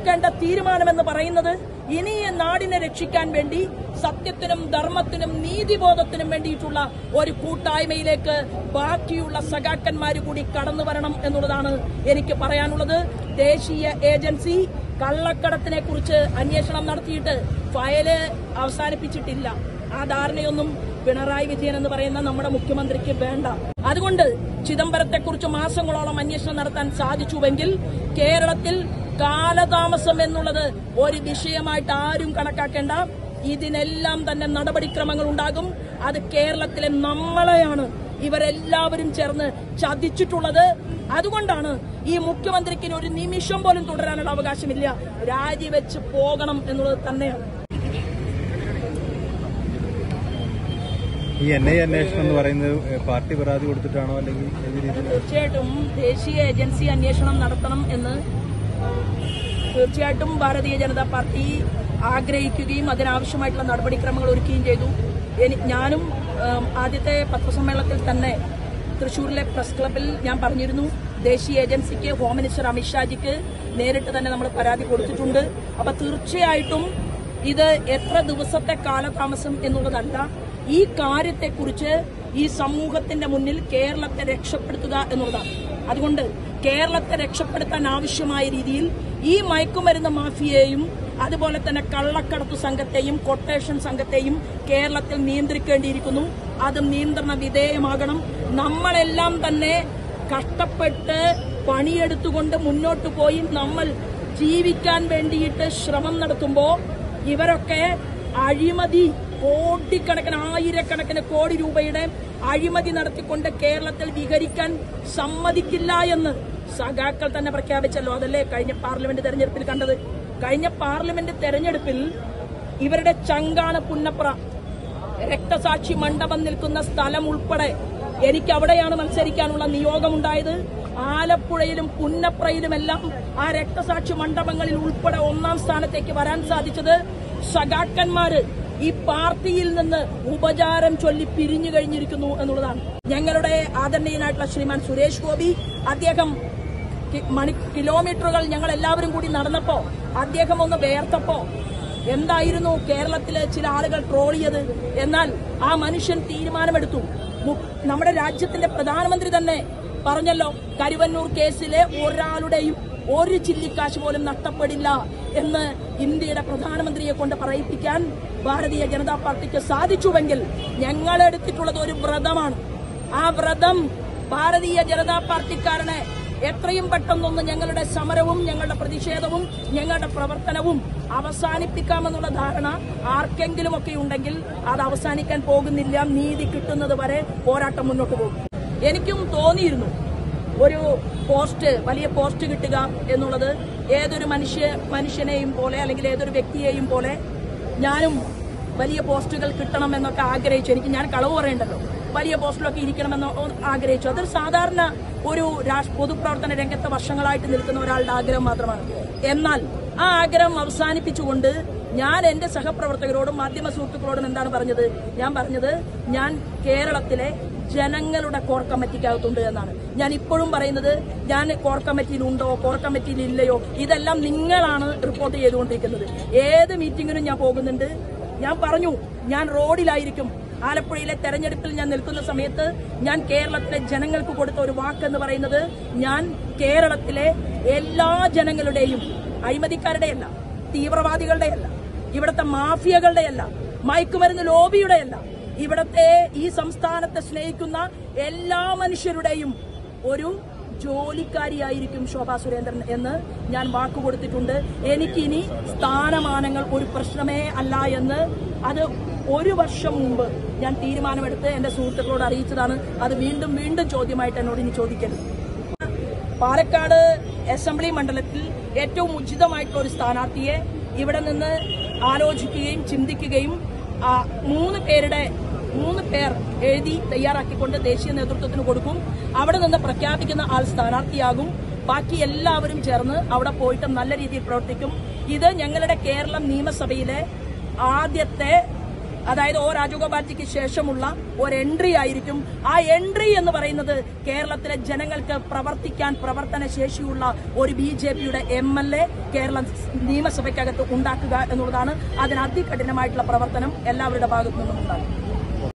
എടുക്കേണ്ട തീരുമാനമെന്ന് പറയുന്നത് ഇനി ഈ നാടിനെ രക്ഷിക്കാൻ വേണ്ടി സത്യത്തിനും ധർമ്മത്തിനും നീതിബോധത്തിനും വേണ്ടിയിട്ടുള്ള ഒരു കൂട്ടായ്മയിലേക്ക് ബാക്കിയുള്ള സഖാക്കന്മാർ കൂടി കടന്നു വരണം എന്നുള്ളതാണ് എനിക്ക് പറയാനുള്ളത് ദേശീയ ഏജൻസി കള്ളക്കടത്തിനെ കുറിച്ച് അന്വേഷണം നടത്തിയിട്ട് ഫയല് അവസാനിപ്പിച്ചിട്ടില്ല ആ ധാരണയൊന്നും പിണറായി വിജയൻ എന്ന് പറയുന്ന നമ്മുടെ മുഖ്യമന്ത്രിക്ക് വേണ്ട അതുകൊണ്ട് ചിദംബരത്തെക്കുറിച്ച് മാസങ്ങളോളം അന്വേഷണം നടത്താൻ സാധിച്ചുവെങ്കിൽ കേരളത്തിൽ കാലതാമസം എന്നുള്ളത് ഒരു വിഷയമായിട്ട് ആരും കണക്കാക്കേണ്ട ഇതിനെല്ലാം തന്നെ നടപടിക്രമങ്ങൾ ഉണ്ടാകും അത് കേരളത്തിലെ നമ്മളെയാണ് ഇവരെല്ലാവരും ചേർന്ന് ചതിച്ചിട്ടുള്ളത് അതുകൊണ്ടാണ് ഈ മുഖ്യമന്ത്രിക്ക് ഇനി ഒരു നിമിഷം പോലും തുടരാനുള്ള അവകാശമില്ല രാജിവെച്ച് പോകണം എന്നുള്ളത് തന്നെയാണ് ഈ എൻ ഐ അന്വേഷണം എന്ന് പറയുന്നത് ഏഹ്, പാർട്ടി പരാതി കൊടുത്തിട്ടാണോ അല്ലെങ്കിൽ ഏത് രീതിയിൽ തീർച്ചയായിട്ടും ദേശീയ ഏജൻസി അന്വേഷണം നടത്തണം എന്ന് തീർച്ചയായിട്ടും ഭാരതീയ ജനതാ പാർട്ടി ആഗ്രഹിക്കുകയും അതിനാവശ്യമായിട്ടുള്ള നടപടിക്രമങ്ങൾ ഒരുക്കുകയും ചെയ്തു എനി- ഞാനും ഉം, ആദ്യത്തെ പത്രസമ്മേളനത്തിൽ തന്നെ തൃശൂരിലെ പ്രസ് ക്ലബിൽ ഞാൻ പറഞ്ഞിരുന്നു ദേശീയ ഏജൻസിക്ക് ഹോം മിനിസ്റ്റർ അമിത്ഷാജിക്ക് നേരിട്ട് തന്നെ നമ്മൾ പരാതി കൊടുത്തിട്ടുണ്ട് അപ്പൊ തീർച്ചയായിട്ടും ഇത് എത്ര ദിവസത്തെ കാലതാമസം എന്നുള്ളതല്ല ഈ കാര്യത്തെക്കുറിച്ച് ഈ സമൂഹത്തിന്റെ മുന്നിൽ കേരളത്തെ രക്ഷപ്പെടുത്തുക എന്നുള്ളതാണ് അതുകൊണ്ട് കേരളത്തെ രക്ഷപ്പെടുത്താൻ ആവശ്യമായ രീതിയിൽ ഈ മയക്കുമരുന്ന് മാഫിയയെയും അതുപോലെ തന്നെ കള്ളക്കടത്തു സംഘത്തെയും കൊട്ടേഷൻ സംഘത്തെയും കേരളത്തിൽ നിയന്ത്രിക്കേണ്ടിയിരിക്കുന്നു അത് നിയന്ത്രണ വിധേയമാകണം നമ്മളെല്ലാം തന്നെ കഷ്ടപ്പെട്ട് പണിയെടുത്തുകൊണ്ട് മുന്നോട്ട് പോയി നമ്മൾ ജീവിക്കാൻ വേണ്ടിയിട്ട് ശ്രമം നടത്തുമ്പോൾ ഇവരൊക്കെ അഴിമതി കോടിക്കണക്കിന് ആയിരക്കണക്കിന് കോടി രൂപയുടെ അഴിമതി നടത്തിക്കൊണ്ട് കേരളത്തിൽ വിഹരിക്കാൻ സമ്മതിക്കില്ല എന്ന് സഖാക്കൾ തന്നെ പ്രഖ്യാപിച്ചല്ലോ അതല്ലേ കഴിഞ്ഞ പാർലമെന്റ് തെരഞ്ഞെടുപ്പിൽ കണ്ടത് കഴിഞ്ഞ പാർലമെന്റ് തെരഞ്ഞെടുപ്പിൽ ഇവരുടെ ചങ്കാണ് പുന്നപ്ര രക്തസാക്ഷി മണ്ഡപം നിൽക്കുന്ന സ്ഥലം ഉൾപ്പെടെ എനിക്ക് അവിടെയാണ് മത്സരിക്കാനുള്ള നിയോഗമുണ്ടായത് ആലപ്പുഴയിലും പുന്നപ്രയിലുമെല്ലാം ആ രക്തസാക്ഷി മണ്ഡപങ്ങളിൽ ഉൾപ്പെടെ ഒന്നാം സ്ഥാനത്തേക്ക് വരാൻ സാധിച്ചത് സഖാക്കന്മാര് ഈ പാർട്ടിയിൽ നിന്ന് ഉപചാരം ചൊല്ലി പിരിഞ്ഞു കഴിഞ്ഞിരിക്കുന്നു എന്നുള്ളതാണ് ഞങ്ങളുടെ ആദരണീയനായിട്ടുള്ള ശ്രീമാൻ സുരേഷ് ഗോപി അദ്ദേഹം കി- മണി കിലോമീറ്ററുകൾ ഞങ്ങൾ എല്ലാവരും കൂടി നടന്നപ്പോ അദ്ദേഹം ഒന്ന് വേർത്തപ്പോ എന്തായിരുന്നു കേരളത്തിലെ ചില ആളുകൾ ട്രോളിയത് എന്നാൽ ആ മനുഷ്യൻ തീരുമാനമെടുത്തു മു- നമ്മുടെ രാജ്യത്തിന്റെ പ്രധാനമന്ത്രി തന്നെ പറഞ്ഞല്ലോ കരുവന്നൂർ കേസിലെ ഒരാളുടെയും ഒരു ചില്ലിക്കാശ് പോലും നഷ്ടപ്പെടില്ല എന്ന് ഇന്ത്യയുടെ പ്രധാനമന്ത്രിയെ കൊണ്ട് പറയിപ്പിക്കാൻ ഭാരതീയ ജനതാ പാർട്ടിക്ക് സാധിച്ചുവെങ്കിൽ ഞങ്ങൾ എടുത്തിട്ടുള്ളത് ഒരു വ്രതമാണ് ആ വ്രതം ഭാരതീയ ജനതാ പാർട്ടിക്കാരനെ എത്രയും പെട്ടെന്നൊന്ന് ഞങ്ങളുടെ സമരവും ഞങ്ങളുടെ പ്രതിഷേധവും ഞങ്ങളുടെ പ്രവർത്തനവും അവസാനിപ്പിക്കാമെന്നുള്ള ധാരണ ആർക്കെങ്കിലും ഒക്കെ ഉണ്ടെങ്കിൽ അത് അവസാനിക്കാൻ പോകുന്നില്ല നീതി കിട്ടുന്നത് വരെ പോരാട്ടം മുന്നോട്ട് പോകും എനിക്കും തോന്നിയിരുന്നു ഒരു പോസ്റ്റ് വലിയ പോസ്റ്റ് കിട്ടുക എന്നുള്ളത് ഏതൊരു മനുഷ്യ മനുഷ്യനെയും പോലെ അല്ലെങ്കിൽ ഏതൊരു വ്യക്തിയെയും പോലെ ഞാനും വലിയ പോസ്റ്റുകൾ കിട്ടണം എന്നൊക്കെ ആഗ്രഹിച്ചു എനിക്ക് ഞാൻ കളവ് പറയണ്ടല്ലോ വലിയ പോസ്റ്റിലൊക്കെ ഇരിക്കണമെന്ന് ആഗ്രഹിച്ചു അതൊരു സാധാരണ ഒരു രാഷ് പൊതുപ്രവർത്തന രംഗത്ത് വർഷങ്ങളായിട്ട് നിൽക്കുന്ന ഒരാളുടെ ആഗ്രഹം മാത്രമാണ് എന്നാൽ ആ ആഗ്രഹം അവസാനിപ്പിച്ചുകൊണ്ട് ഞാൻ എന്റെ സഹപ്രവർത്തകരോടും മാധ്യമ സുഹൃത്തുക്കളോടും എന്താണ് പറഞ്ഞത് ഞാൻ പറഞ്ഞത് ഞാൻ കേരളത്തിലെ ജനങ്ങളുടെ കോർ കമ്മിറ്റിക്കകത്തുണ്ട് എന്നാണ് ഞാൻ ഇപ്പോഴും പറയുന്നത് ഞാൻ കോർ കമ്മിറ്റിയിൽ ഉണ്ടോ കോർ കമ്മിറ്റിയിൽ ഇല്ലയോ ഇതെല്ലാം നിങ്ങളാണ് റിപ്പോർട്ട് ചെയ്തുകൊണ്ടിരിക്കുന്നത് ഏത് മീറ്റിങ്ങിനും ഞാൻ പോകുന്നുണ്ട് ഞാൻ പറഞ്ഞു ഞാൻ റോഡിലായിരിക്കും ആലപ്പുഴയിലെ തെരഞ്ഞെടുപ്പിൽ ഞാൻ നിൽക്കുന്ന സമയത്ത് ഞാൻ കേരളത്തിലെ ജനങ്ങൾക്ക് കൊടുത്ത ഒരു വാക്കെന്ന് പറയുന്നത് ഞാൻ കേരളത്തിലെ എല്ലാ ജനങ്ങളുടെയും അഴിമതിക്കാരുടെയല്ല തീവ്രവാദികളുടെയല്ല ഇവിടുത്തെ മാഫിയകളുടെയല്ല മയക്കുമരുന്ന് ലോബിയുടെയല്ല ഇവിടത്തെ ഈ സംസ്ഥാനത്തെ സ്നേഹിക്കുന്ന എല്ലാ മനുഷ്യരുടെയും ഒരു ജോലിക്കാരിയായിരിക്കും ശോഭാ സുരേന്ദ്രൻ എന്ന് ഞാൻ വാക്ക് കൊടുത്തിട്ടുണ്ട് എനിക്കിനി സ്ഥാനമാനങ്ങൾ ഒരു പ്രശ്നമേ അല്ല എന്ന് അത് ഒരു വർഷം മുമ്പ് ഞാൻ തീരുമാനമെടുത്ത് എന്റെ സുഹൃത്തുക്കളോട് അറിയിച്ചതാണ് അത് വീണ്ടും വീണ്ടും ചോദ്യമായിട്ട് എന്നോട് ഇനി ചോദിക്കരുത് പാലക്കാട് അസംബ്ലി മണ്ഡലത്തിൽ ഏറ്റവും ഉചിതമായിട്ടുള്ള ഒരു സ്ഥാനാർത്ഥിയെ ഇവിടെ നിന്ന് ആലോചിക്കുകയും ചിന്തിക്കുകയും ആ, മൂന്ന് പേരുടെ മൂന്ന് പേർ എഴുതി തയ്യാറാക്കിക്കൊണ്ട് ദേശീയ നേതൃത്വത്തിന് കൊടുക്കും അവിടെ നിന്ന് പ്രഖ്യാപിക്കുന്ന ആൾ സ്ഥാനാർത്ഥിയാകും ബാക്കി എല്ലാവരും ചേർന്ന് അവിടെ പോയിട്ട് നല്ല രീതിയിൽ പ്രവർത്തിക്കും ഇത് ഞങ്ങളുടെ കേരളം നിയമസഭയിലെ ആദ്യത്തെ അതായത് ഒ രാജഗോപാൽജിക്ക് ശേഷമുള്ള ഒരു എൻട്രി ആയിരിക്കും ആ എൻട്രി എന്ന് പറയുന്നത് കേരളത്തിലെ ജനങ്ങൾക്ക് പ്രവർത്തിക്കാൻ പ്രവർത്തന ശേഷിയുള്ള ഒരു ബി ജെ പിയുടെ എം എൽ എ കേരള നിയമസഭയ്ക്കകത്ത് ഉണ്ടാക്കുക എന്നുള്ളതാണ് അതിന് അതികഠിനമായിട്ടുള്ള പ്രവർത്തനം എല്ലാവരുടെ ഭാഗത്തു നിന്നും ഉണ്ടാകും